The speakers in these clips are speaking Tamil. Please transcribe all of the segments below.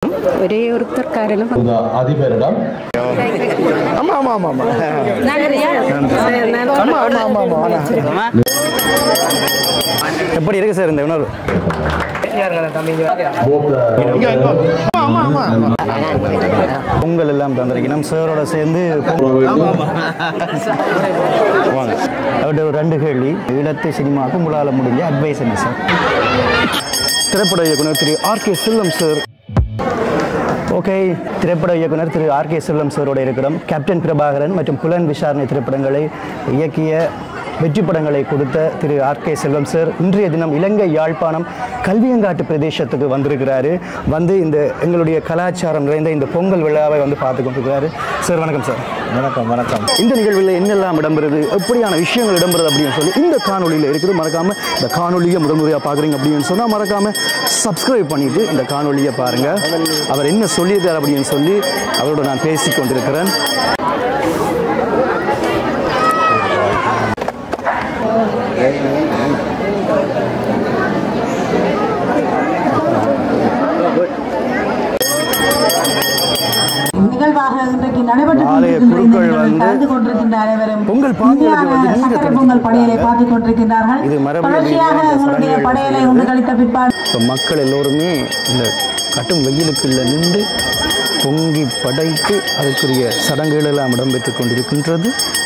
காரணம் ஒரே ஒருத்தர் காரணம் இந்த அதிபரிடம் ஆமா ஆமா ஆமா ஆமா ஆமா ஆமா ஆமா ஆமா எப்படி இருக்கு சார் இந்த உணர்வு பொங்கல் எல்லாம் தந்திருக்கணும் சாரோட சேர்ந்து வாங்க அவர்கிட்ட ஒரு ரெண்டு கேள்வி ஈழத்து சினிமாவுக்கு உங்களால் முடிஞ்ச அட்வைஸ் என்ன சார் திரைப்பட இயக்குனர் திரு R K Selvam sir okay திரைப்பட இயக்குனர் திரு ஆர் கே செல்வம் சாரோட இருக்கிறோம் கேப்டன் பிரபாகரன் மற்றும் புலன் விசாரணை திரைப்படங்களை இயக்கிய வெற்றி படங்களை கொடுத்த திரு ஆர் கே செல்வம் சார் இன்றைய தினம் இலங்கை யாழ்ப்பாணம் கல்வியங்காட்டு பிரதேசத்துக்கு வந்திருக்கிறாரு வந்து இந்த எங்களுடைய கலாச்சாரம் நிறைந்த இந்த பொங்கல் விழாவை வந்து பார்த்து கொண்டிருக்கிறாரு சார் வணக்கம் சார் வணக்கம் வணக்கம் இந்த நிகழ்வில் என்னெல்லாம் இடம்பெறுது எப்படியான விஷயங்கள் இடம்பெறுது அப்படின்னு சொல்லி இந்த காணொலியில் இருக்குது மறக்காம இந்த காணொலியை முதல் முறையாக பார்க்குறீங்க அப்படின்னு சொன்னால் மறக்காம சப்ஸ்கிரைப் பண்ணிட்டு இந்த காணொலியை பாருங்க அவர் என்ன சொல்லியிருக்கார் அப்படின்னு சொல்லி அவரோட நான் பேசி கொண்டிருக்கிறேன் நிகழ்வாக இன்றைக்கு நடைபெற்றுக் ஆலய கொண்டிருக்கின்ற இந்த குருக்கள் நிகழ்வில் வந்து கலந்து கொண்டிருக்கின்ற அனைவரும் பொங்கல் பானைகளுக்கு இந்தியான வந்து நீரை சக்கரை பொங்கல் படையலை பார்த்துக் கொண்டிருக்கின்றார்கள் இது மரபு தொடர்ச்சியாக ரீதியாக இந்த எங்களுடைய சடங்குகள் படையலை செய்வது. உண்டு கழித்த பிற்பாடு இப்போ மக்கள் எல்லோருமே இந்த கட்டும் வெயிலுக்குள்ள நின்று பொங்கி படைத்து அதுக்குரிய சடங்குகள் எல்லாம் இடம்பெற்றுக் கொண்டிருக்கின்றது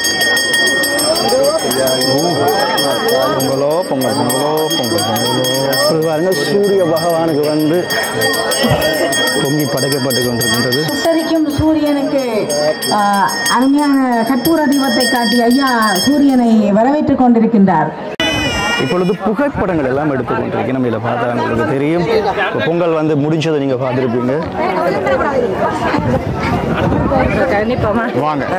பொங்கலோ பொங்கல் பொங்கலோ பொங்கல் பொங்கலோ இப்படி பாருங்க சூரிய பகவானுக்கு வந்து பொங்கி படைக்கப்பட்டு கொண்டிருக்கின்றது உத்தரிக்கும் சூரியனுக்கு ஆஹ், அருமையான கற்பூர தீபத்தை காட்டி ஐயா சூரியனை வரவேற்றுக் கொண்டிருக்கின்றார் இப்பொழுது புகைப்படங்கள் எல்லாம் எடுத்துக் கொண்டிருக்கேன் நம்ம இதில் பார்த்தா உங்களுக்கு தெரியும் இப்போ பொங்கல் வந்து முடிஞ்சதை நீங்கள் பார்த்துருப்பீங்க வாங்க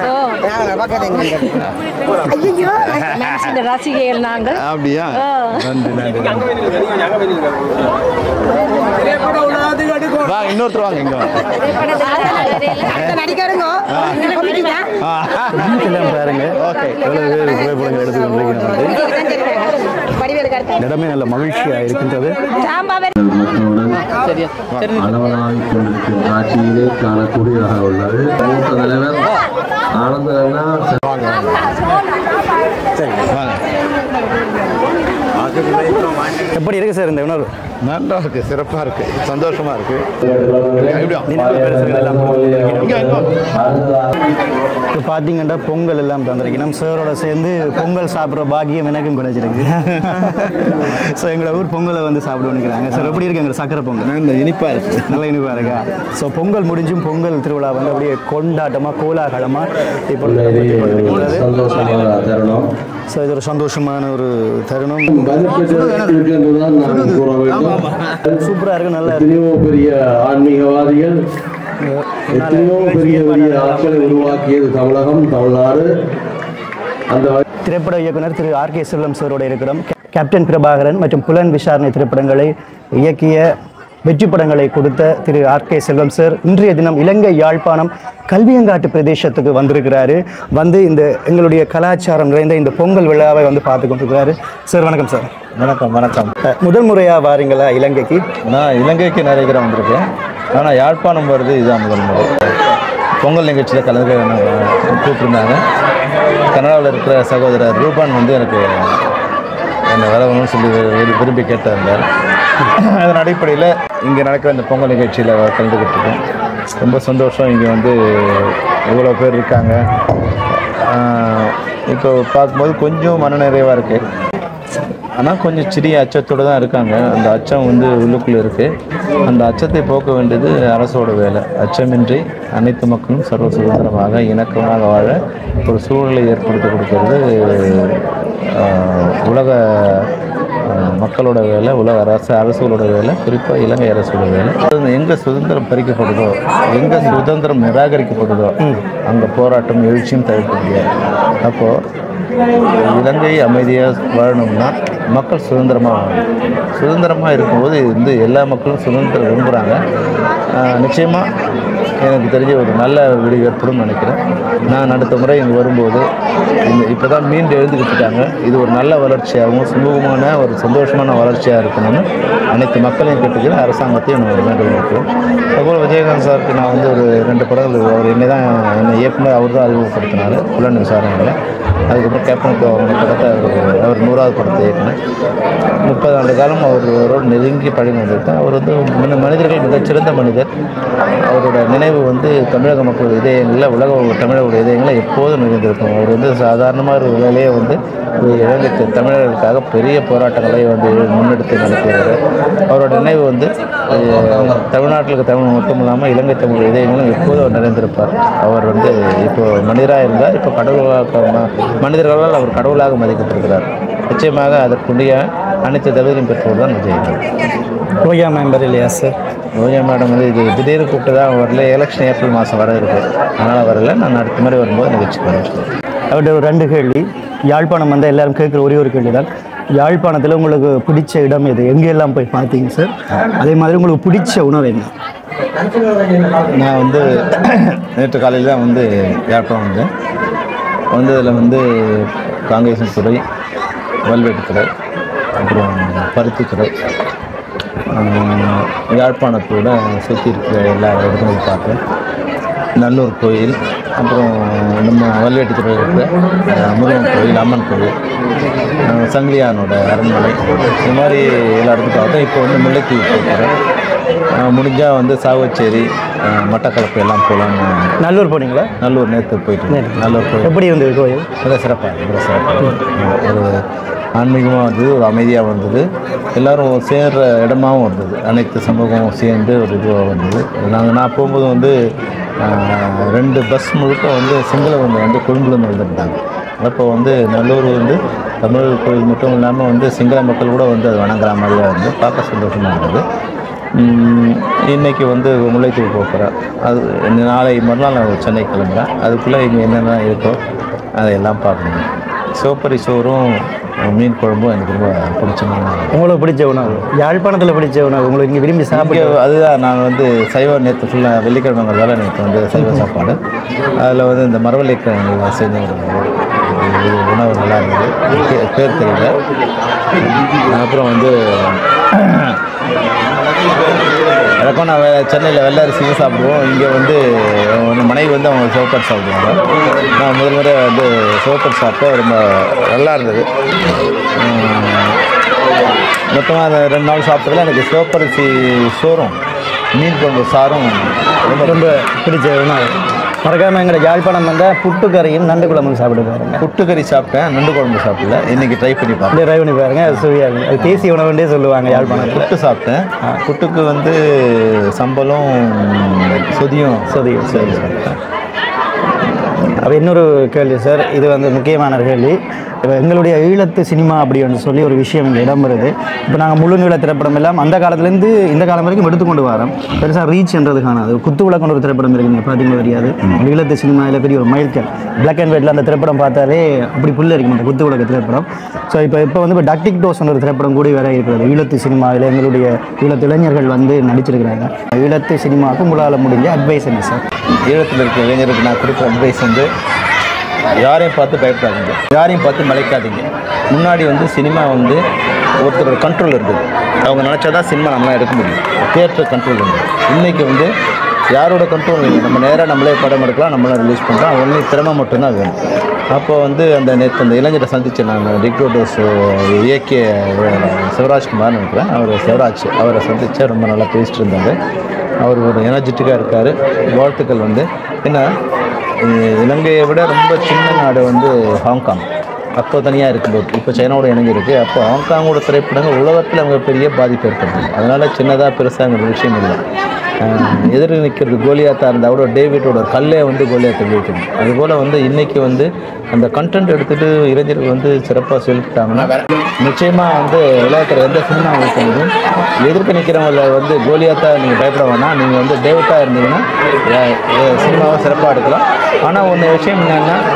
இந்த ரசிகைகள் நாங்கள் அப்படியா நன்றி நன்றி வாங்க இன்னொருத்தர் வாங்க இங்க வாங்க வீட்டெல்லாம் பாருங்க ஓகே எவ்வளவு பேர் புகைப்படங்கள் எடுத்துக்கொண்டிருக்கிறாங்க இடமே நல்ல மகிழ்ச்சியா இருக்கின்றது அளவலாய் கொண்டிருக்கும் காட்சியிலே காணக்கூடியதாக உள்ளது மூத்த தலைவர் ஆனந்தனா எப்படி இருக்கு சார் இந்த உணர்வு நல்லா இருக்கு சிறப்பா இருக்கு சந்தோஷமா இருக்கு நினைவு பரிசுகள் எல்லாம் இப்போ பார்த்தீங்கன்னா பொங்கல் எல்லாம் தந்திருக்கணும் சாரோட சேர்ந்து பொங்கல் சாப்பிட்ற பாக்கியம் எனக்கும் கிடைச்சிருக்கு ஸோ எங்களை ஊர் பொங்கலை வந்து சாப்பிடுவோன்னுக்கிறாங்க சார் எப்படி இருக்கு எங்கள் சக்கரை பொங்கல் நல்ல இனிப்பா இருக்கு நல்ல இனிப்பாக இருக்கா ஸோ பொங்கல் முடிஞ்சும் பொங்கல் திருவிழா வந்து அப்படியே கொண்டாட்டமாக கோலாகலமாக இப்போ சந்தோஷமான தருணம் ஸோ இது ஒரு சந்தோஷமான ஒரு தருணம் மதிப்பிட்டுதான் நான் கூற வேண்டும் சூப்பராக இருக்கு நல்லா எத்தனையோ பெரிய ஆன்மீகவாதிகள் எத்தனையோ பெரிய பெரிய ஆட்களை உருவாக்கியது தமிழகம் தமிழ்நாடு அந்த திரைப்பட இயக்குனர் திரு ஆர் கே செல்வம் சாரோட இருக்கிறோம் கேப்டன் பிரபாகரன் மற்றும் புலன் விசாரணை திரைப்படங்களை இயக்கிய வெற்றி படங்களை கொடுத்த திரு ஆர் கே செல்வம் சார் இன்றைய தினம் இலங்கை யாழ்ப்பாணம் கல்வியங்காட்டு பிரதேசத்துக்கு வந்திருக்கிறாரு வந்து இந்த எங்களுடைய கலாச்சாரம் நிறைந்த இந்த பொங்கல் விழாவை வந்து பார்த்து கொண்டிருக்கிறாரு சார் வணக்கம் சார் வணக்கம் வணக்கம் அஹ், முதல் முறையாக வாரீங்களா இலங்கைக்கு நான் இலங்கைக்கு நிறைய தடவை வந்திருக்கேன் ஆனால் யாழ்ப்பாணம் வருது இதுதான் முதல் முறை பொங்கல் நிகழ்ச்சியில் கலந்துக்க எனக்கு கூப்பிட்டுருந்தாங்க கனடாவில் இருக்கிற சகோதரர் ரூபான் வந்து எனக்கு என்னை வரணும்னு சொல்லி விரு- விரும்பி கேட்டிருந்தார் அதன் அடிப்படையில் இங்கே நடக்கிற இந்த பொங்கல் நிகழ்ச்சியில் கலந்துக்கிட்டு இருக்கேன் ரொம்ப சந்தோஷம் இங்கே வந்து இவ்வளோ பேர் இருக்காங்க ஆஹ் இப்போ பார்க்கும்போது கொஞ்சம் மனநிறைவாக இருக்குது ஆனால் கொஞ்சம் சிறிய அச்சத்தோடு தான் இருக்காங்க அந்த அச்சம் வந்து உள்ளுக்குள்ளே இருக்குது அந்த அச்சத்தை போக்க வேண்டியது அரசோட வேலை அச்சமின்றி அனைத்து மக்களும் சர்வ சுதந்திரமாக இணக்கமாக வாழ ஒரு சூழலை ஏற்படுத்தி கொடுக்கறது ஆஹ், உலக ஆஹ், மக்களோட வேலை உலக அரசு அரசுகளோட வேலை குறிப்பாக இலங்கை அரசோட வேலை அது எங்கே சுதந்திரம் பறிக்கப்படுதோ எங்கே சுதந்திரம் நிராகரிக்கப்படுதோ அங்கே போராட்டம் எழுச்சியும் தவிர்க்க முடியாது அப்போது இலங்கை அமைதியாக வாழணும்னா மக்கள் சுதந்திரமாக வாழணும் சுதந்திரமாக இருக்கும்போது வந்து எல்லா மக்களும் சுதந்திரம் விரும்புகிறாங்க நிச்சயமாக எனக்கு தெரிஞ்ச ஒரு நல்ல விடிவு ஏற்படும் நினைக்கிறேன் நான் அடுத்த முறை இங்கே வரும்போது இந்த இப்போ தான் மீண்டு எழுந்துக்கிட்டு இருக்காங்க இது ஒரு நல்ல வளர்ச்சியாகவும் சுமூகமான ஒரு சந்தோஷமான வளர்ச்சியாக இருக்கணும்னு அனைத்து மக்களையும் கேட்டுக்கிறேன் அரசாங்கத்தையும் நான் வேண்டுகோள் வைக்கிறேன் அதுபோல் விஜயகாந்த் சாருக்கு நான் வந்து ஒரு ரெண்டு படங்கள் அவர் என்னை தான் என்னை இயக்குனர் அவர் தான் அறிமுகப்படுத்தினார் புலன் விசாரணையில் அதுக்கப்புறம் கேப்டன் கோ அவங்க படத்தை அவர் அவர் நூறாவது படத்தை இயக்குனர் முப்பது ஆண்டு காலம் அவரோடு நெருங்கி பழகி வந்திருக்கேன் அவர் வந்து மனி- மனிதர்கள் மிகச்சிறந்த மனிதர் அவரோட நினைவு வந்து தமிழக மக்கள் இதயங்களில் உலக தமிழக இதயங்களில் எப்போதும் நிறைந்திருக்கும் அவர் வந்து சாதாரணமாக ஒரு வேலையே வந்து ஒரு இலங்கைக்கு தமிழர்களுக்காக பெரிய போராட்டங்களை வந்து முன்னெடுத்து நடத்தியவர் அவரோட நினைவு வந்து அஹ், தமிழ்நாட்டில் தமிழ் மட்டும் இல்லாமல் இலங்கை தமிழ் இதயங்களும் எப்போதும் அவர் நிறைந்திருப்பார் அவர் வந்து இப்போ மனிதராக இருந்தார் இப்போ கடவுளாக ம- மனிதர்களால் அவர் கடவுளாக மதிக்கப்பட்டிருக்கிறார் நிச்சயமாக அதற்குரிய அனைத்து தகுதியும் பெற்றவர் தான் விஜயகாந்த் ரோயா மெம்பர் இல்லையா சார் ரோஜா மேடம் வந்து இது திடீர்னு கூப்பிட்டு தான் வரல எலெக்ஷன் ஏப்ரல் மாதம் வர இருக்கு அதனால் வரல நான் அடுத்த மாதிரி வரும்போது நிகழ்ச்சி பண்ணுறேன் அவர்கிட்ட ஒரு ரெண்டு கேள்வி யாழ்ப்பாணம் வந்து எல்லாரும் கேட்குற ஒரே ஒரு கேள்வி தான் யாழ்ப்பாணத்தில் உங்களுக்கு பிடிச்ச இடம் எது எங்கெல்லாம் போய் பார்த்தீங்க சார் அதே மாதிரி உங்களுக்கு பிடிச்ச உணவு என்ன நான் வந்து நேற்று காலையில் தான் வந்து யாழ்ப்பாணம் வந்தேன் வந்ததில் வந்து காங்கேசன் துறை வல்வெட்டுத்துறை அப்புறம் பருத்தித்துறை ஆஹ், யாழ்ப்பாணத்தோட சுற்றி இருக்கிற எல்லா இடத்துலையும் பார்த்தேன் நல்லூர் கோயில் அப்புறம் நம்ம வல்வெட்டித்துறை இருக்கிற ஆஹ், முருகன் கோயில் அம்மன் கோயில் ஆஹ், சங்கிலியானோட அரண்மனை இந்த மாதிரி எல்லா இடத்துக்கும் பார்த்தேன் இப்போ வந்து முல்லைத்தீவு போகிறேன் முடிஞ்சால் வந்து சாவச்சேரி ஆஹ், மட்டக்களப்பு எல்லாம் போகலான்னு நல்லூர் போனீங்களா நல்லூர் நேற்று போயிட்டு வந்தேன். நல்லூர் கோயில் எப்படி இருந்தது கோயில் மிக சிறப்பாக மிக சிறப்பாக ஒரு ஆன்மீகமாக இருந்தது ஒரு அமைதியாக வந்தது எல்லாரும் சேர்ற இடமாவும் இருந்தது அனைத்து சமூகமும் சேர்ந்து ஒரு இதுவாக வந்தது நாங்கள் நான் போகும்போது வந்து ஆஹ், ரெண்டு பஸ் முழுக்க வந்து சிங்களவங்க வந்து கொழும்புலேருந்து வந்துருந்தாங்க அப்போ வந்து நல்லூர் வந்து தமிழ் கோயில் மட்டும் இல்லாமல் வந்து சிங்கள மக்கள் கூட வந்து அது வணங்குற மாதிரியாக இருந்து பார்க்க சந்தோஷமாக இருந்தது உம், இன்னைக்கு வந்து முல்லைத்தீவு போகிறேன் அது நாளை மறுநாள் நான் சென்னை கிளம்புறேன் அதுக்குள்ளே இங்கே என்னென்ன இருக்கோ அதையெல்லாம் பார்க்கணும் சிவப்பரி சோறும் மீன் குழம்பும் எனக்கு ரொம்ப பிடிச்சமான உங்களுக்கு பிடிச்ச உணவு யாழ்ப்பாணத்தில் பிடிச்ச உணவு உங்களுக்கு இங்கே விரும்பி சாப்பிட இங்கே அதுதான் நான் வந்து சைவ நேற்று ஃபுல்லாக வெள்ளிக்கிழமைங்கிறதால நேற்று வந்து சைவ சாப்பாடு அதில் வந்து இந்த மரவள்ளி கிழங்கு செஞ்சு ஒரு இது உணவு நல்லா இருந்தது பே- பேர் தெரியல அப்புறம் வந்து எனக்கும் நான் வே- சென்னையில் வெள்ளை அரிசியும் சாப்பிடுவோம் இங்கே வந்து ஒன்று மனைவி வந்து அவங்க சிவப்பர் சாப்பிடுவாங்க நான் முதல் முறை வந்து சிவப்பர் சாப்பிட்டேன் ரொம்ப நல்லா இருந்தது மொத்தமாக அந்த ரெண்டு நாள் சாப்பிட்டதுல எனக்கு சிவப்பரிசி சோறும் மீன் குழம்பு சாரும் ரொம்ப ரொம்ப பிடிச்ச உணவு மறக்காம எங்களை யாழ்ப்பாணம் வந்தால் புட்டு கறியும் நண்டு குழம்பும் சாப்பிட்டு பாருங்க புட்டுக்கறி சாப்பிட்டேன் நண்டு குழம்பு சாப்பிடல இன்னைக்கு ட்ரை பண்ணி பார்த்தேன் அப்படியே ட்ரை பண்ணி பாருங்க அது சுவையாக இருக்கும் அது தேசிய உணவுன்றே சொல்லுவாங்க யாழ்ப்பாணத்தில் புட்டு சாப்பிட்டேன் புட்டுக்கு வந்து சம்பளம் சொதியும் சொதியும், சரி சாப்பிட்டேன் அப்போ இன்னொரு கேள்வி சார் இது வந்து முக்கியமான ஒரு கேள்வி இப்போ எங்களுடைய ஈழத்து சினிமா அப்படின்னு சொல்லி ஒரு விஷயம் இங்கே இடம் வருது இப்போ நாங்கள் முழு நீள திரைப்படம் எல்லாம் அந்த காலத்துலேருந்து இந்த காலம் வரைக்கும் எடுத்துக்கொண்டு வரோம் பெருசாக ரீச்ன்றது காணாது குத்து விளக்கொண்டு ஒரு திரைப்படம் இருக்குது நீங்கள் பார்த்தீங்களா தெரியாது ஈழத்து சினிமாவில் பெரிய ஒரு மைல்கல் பிளாக் அண்ட் ஒயிட்டில் அந்த திரைப்படம் பார்த்தாலே அப்படி புல்ல இருக்கும் அந்த குத்து விளக்க திரைப்படம் ஸோ இப்போ இப்போ வந்து இப்போ டக்டிக் டோஸ் ஒரு திரைப்படம் கூட வேற இருக்கிறது ஈழத்து சினிமாவில் எங்களுடைய ஈழத்து இளைஞர்கள் வந்து நடிச்சிருக்கிறாங்க ஈழத்து சினிமாவுக்கு உங்களால் முடிஞ்ச அட்வைஸ் என்ன சார் ஈழத்தில் இருக்கிற இளைஞருக்கு நான் கொடுக்குற அட்வைஸ் வந்து யாரையும் பார்த்து பயப்படாதீங்க யாரையும் பார்த்து மலைக்காதீங்க முன்னாடி வந்து சினிமா வந்து ஒருத்தரோட கண்ட்ரோல் இருந்தது அவங்க நினச்சா தான் சினிமா நம்மளாம் எடுக்க முடியும் தியேட்டர் கண்ட்ரோல் இருந்தது இன்றைக்கி வந்து யாரோட கண்ட்ரோல் இல்லை நம்ம நேராக நம்மளே படம் எடுக்கலாம் நம்மளாம் ரிலீஸ் பண்ணுறோம் ஒன்லி திறமை மட்டும்தான் வேணும் அப்போ வந்து அந்த நேற்று அந்த இளைஞரை சந்தித்தேன் நான் டிக்ரோடோஸ் இயக்கிய சிவராஜ்குமார்னு நினைக்கிறேன் அவர் சிவராஜ் அவரை சந்தித்தேன் ரொம்ப நல்லா பேசிட்டு இருந்தார் அவர் ஒரு எனர்ஜெட்டிக்காக இருக்கார் வாழ்த்துக்கள் வந்து என்ன இ- இலங்கையை விட ரொம்ப சின்ன நாடு வந்து ஹாங்காங் அப்போ தனியாக இருக்கும்போது இப்போ சைனாவோட இணைஞ்சிருக்கு அப்போ ஹாங்காங்கோட திரைப்படங்கள் உலகத்தில் அவங்க பெரிய பாதிப்பு ஏற்படுத்தும் அதனால் சின்னதாக பெருசாங்கிற விஷயம் இல்லை எதிர் நிற்கிறது கோலியாத்தாக இருந்தால் கூட டேவிட்டோட கல்லே வந்து கோலியாத்தை வீழ்த்தணும் அதுபோல் வந்து இன்றைக்கி வந்து அந்த கண்டென்ட் எடுத்துகிட்டு இளைஞர்கள் வந்து சிறப்பாக செலுத்திட்டாங்கன்னா நிச்சயமாக வந்து உலகத்தில் எந்த சினிமா வைக்கணும் எதிர்க்க நிற்கிறவங்கள வந்து கோலியாத்தா நீங்கள் பயப்பட வேணாம் நீங்கள் வந்து டேவிட்டாக இருந்தீங்கன்னா அஹ், அஹ், சினிமாவை சிறப்பாக எடுக்கலாம் ஆனால் ஒன்று விஷயம் என்னென்னா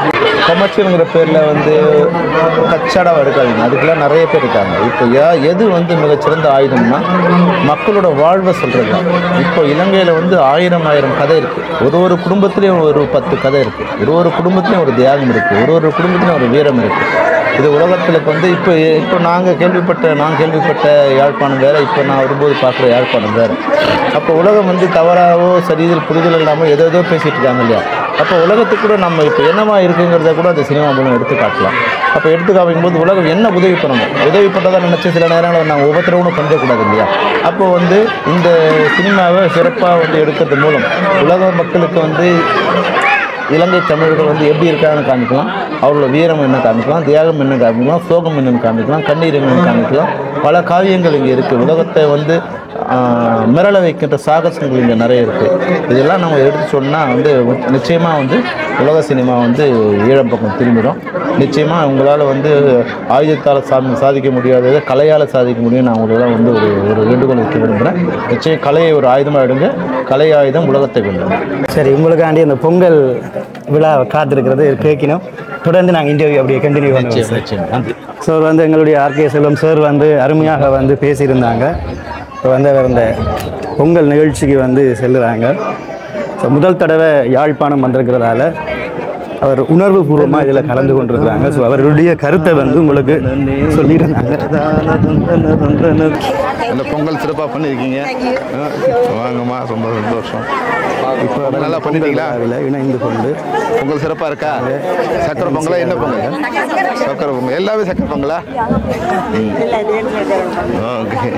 கமர்ஷியலுங்கிற பேரில் வந்து கச்சாடாக எடுக்காதீங்க அதுக்கெல்லாம் நிறைய பேர் இருக்காங்க இப்போ யா- எது வந்து மிகச்சிறந்த ஆயுதம்னா மக்களோட வாழ்வை சொல்கிறது தான் இப்போ இலங்கையில் வந்து ஆயிரம் ஆயிரம் கதை இருக்குது ஒரு ஒரு குடும்பத்துலேயும் ஒரு பத்து கதை இருக்குது ஒரு ஒரு குடும்பத்துலேயும் ஒரு தியாகம் இருக்குது ஒரு ஒரு குடும்பத்துலேயும் ஒரு வீரம் இருக்குது இது உலகத்தில் வந்து இப்போ இப்போ நாங்கள் கேள்விப்பட்ட நான் கேள்விப்பட்ட யாழ்ப்பாணம் வேறு இப்போ நான் வரும்போது பார்க்குற யாழ்ப்பாணம் வேறு அப்போ உலகம் வந்து தவறாவோ சரிதில் புரிதல் இல்லாமல் ஏதோ ஏதோ பேசிகிட்டு இருக்காங்க இல்லையா அப்போ உலகத்துக்கு கூட நம்ம இப்போ என்னவா இருக்குங்கிறத கூட அந்த சினிமா மூலம் எடுத்து காட்டலாம் அப்போ எடுத்து காமிக்கும் போது உலகம் என்ன உதவி பண்ணணும் உதவி பண்ணதாக நினச்சி சில நேரங்களில் நாங்கள் ஒவ்வொருத்தரவும் பண்ணிடக்கூடாது இல்லையா அப்போ வந்து இந்த சினிமாவை சிறப்பாக வந்து எடுக்கிறது மூலம் உலக மக்களுக்கு வந்து இலங்கை தமிழர்கள் வந்து எப்படி இருக்காங்கன்னு காமிக்கலாம் அவர்களோட வீரம் என்ன காமிக்கலாம் தியாகம் என்ன காமிக்கலாம் சோகம் என்னன்னு காமிக்கலாம் கண்ணீர் என்னன்னு காமிக்கலாம் பல காவியங்கள் இங்கே இருக்குது உலகத்தை வந்து ஆஹ், மிரள வைக்கின்ற சாகசங்கள் இங்கே நிறைய இருக்குது இதெல்லாம் நம்ம எடுத்து சொன்னால் வந்து நிச்சயமாக வந்து உலக சினிமா வந்து ஈழம் பக்கம் திரும்பிடும் நிச்சயமாக உங்களால் வந்து ஆயுதத்தால் சா சாதிக்க முடியாததை கலையால் சாதிக்க முடியும் நான் உங்களெல்லாம் வந்து ஒரு ஒரு வேண்டுகோள் வைக்க விரும்புகிறேன் நிச்சயம் கலையை ஒரு ஆயுதமாக எடுங்க கலை ஆயுதம் உலகத்தை வெல்லும் சரி உங்களுக்காண்டி அந்த பொங்கல் விழா காத்திருக்கிறது கேட்கணும் தொடர்ந்து நாங்கள் இன்டர்வியூ அப்படியே கண்டினியூ பண்ணுவோம் நிச்சயம் சார் நிச்சயம் நன்றி சார் வந்து எங்களுடைய ஆர்கே செல்வம் சார் வந்து அருமையாக வந்து பேசியிருந்தாங்க இப்போ வந்து அவர் இந்த பொங்கல் நிகழ்ச்சிக்கு வந்து செல்லுறாங்க ஸோ முதல் தடவை யாழ்ப்பாணம் வந்திருக்கிறதால அவர் உணர்வு பூர்வமாக இதில் கலந்து கொண்டிருக்கிறாங்க ஸோ அவருடைய கருத்தை வந்து உங்களுக்கு சொல்லியிருந்தாங்க அந்த பொங்கல் சிறப்பாக பண்ணியிருக்கீங்க ஆ, வாங்கம்மா ரொம்ப சந்தோஷம் இப்போ நல்லா பண்ணிட்டீங்களா அதில் இணைந்து கொண்டு பொங்கல் சிறப்பாக இருக்கா சக்கரை பொங்கலா என்ன பொங்கல் சக்கரை பொங்கல் எல்லாமே சக்கரை பொங்கலா ம். ஓகே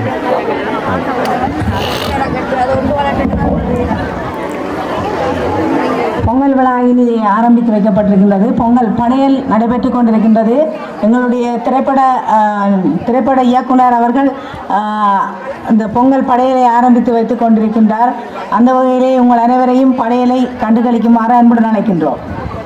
பொங்கல் விழா இனி ஆரம்பித்து வைக்கப்பட்டிருக்கின்றது பொங்கல் படையல் நடைபெற்றுக் கொண்டிருக்கின்றது எங்களுடைய திரைப்பட ஆஹ், திரைப்பட இயக்குனர் அவர்கள் ஆஹ், இந்த பொங்கல் படையலை ஆரம்பித்து வைத்துக் கொண்டிருக்கின்றார் அந்த வகையிலே உங்கள் அனைவரையும் படையலை கண்டுகளிக்குமாறு அன்புடன் அழைக்கின்றோம்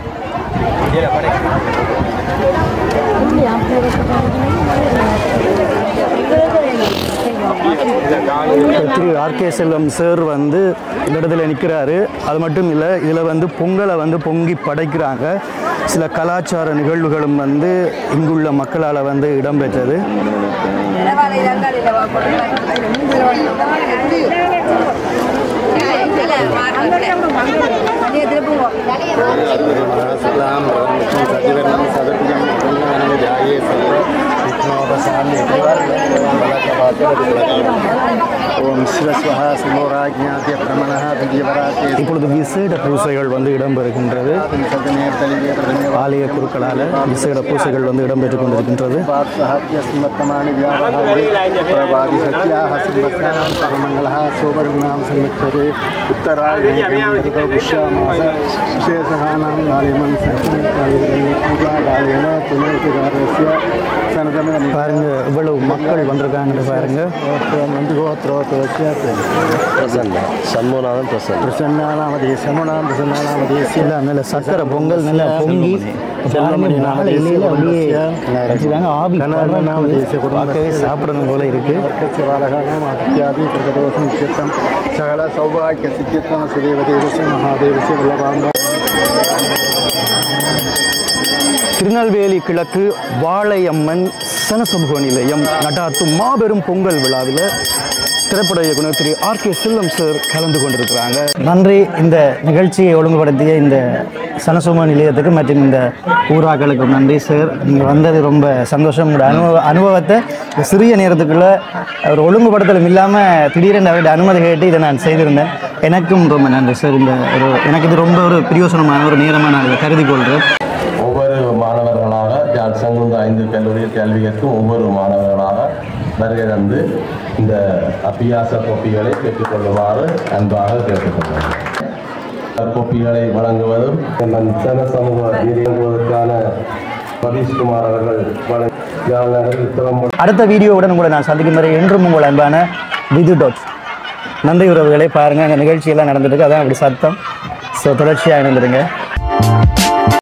திரு ஆர்கே செல்வம் சார் வந்து இந்த இடத்துல நிற்கிறாரு அது மட்டும் இல்லை இதில் வந்து பொங்கலை வந்து பொங்கி படைக்கிறாங்க சில கலாச்சார நிகழ்வுகளும் வந்து இங்குள்ள மக்களால் வந்து இடம்பெற்றது இப்பொழுது விசேட பூசைகள் வந்து இடம்பெறுகின்றது ஆலய குருக்களால் விசேட பூசைகள் வந்து இடம்பெற்றுக் கொண்டிருக்கின்றது பாருங்க இவ்வளவு மக்கள் வந்திருக்காங்கன்னு பாருங்க எல்லாம் நல்ல சக்கரை பொங்கல் நல்லா பொங்கி பாருங்க, வாழை இலையில அப்படியே வச்சிருக்காங்க. ஆவி பறக்குது. பார்க்கவே சாப்பிடணும் போல இருக்கு சகல சௌபாகிய சித்தியத்தம் சுதேவதேவச மகாதேவச வல்லபாம்ப திருநெல்வேலி கிழக்கு வாழையம்மன் சனசமூக நிலையம் நடாத்தும் மாபெரும் பொங்கல் விழாவில் திரைப்பட இயக்குனர் திரு ஆர் கே செல்வம் சார் கலந்து கொண்டிருக்கிறாங்க நன்றி இந்த நிகழ்ச்சியை ஒழுங்குபடுத்திய இந்த சனசமூக நிலையத்துக்கு மற்றும் இந்த ஊராக்களுக்கு நன்றி சார் நீங்கள் வந்தது ரொம்ப சந்தோஷம் உங்களோட அனுபவ அனுபவத்தை இந்த சிறிய நேரத்துக்குள்ள ஒரு ஒழுங்குபடுத்தலும் இல்லாமல் திடீரென்று அவருடைய அனுமதி கேட்டு இதை நான் செய்திருந்தேன் எனக்கும் ரொம்ப நன்றி சார் இந்த ஒரு எனக்கு இது ரொம்ப ஒரு பிரியோசனமான ஒரு நேரமாக நான் இதை கருதி கொள்கிறேன் ஒவ்வொரு மாணவர்களாக யாழ் சங்குந்த ஐந்து கல்லூரியில் கல்வி கற்கும் ஒவ்வொரு மாணவர்களாக வருகை தந்து இந்த அபியாச கோப்பிகளை பெற்றுக்கொள்ளுமாறு அன்பாக கேட்டுக்கொள்கிறேன் கோப்பிகளை வழங்குவதும் நம் சன சமூக இயங்குவதற்கான சதீஷ்குமார் அவர்கள் வழங்க யாழ் நகரில் திறம்பட அடுத்த வீடியோவுடன் உங்களை நான் சந்திக்கும் வரை என்றும் உங்கள் அன்பான விது டாட் நன்றி உறவுகளை பாருங்கள் அங்கே நிகழ்ச்சியெல்லாம் நடந்துருக்கு அதான் அப்படி சத்தம் ஸோ தொடர்ச்சியாக இணைந்துருங்க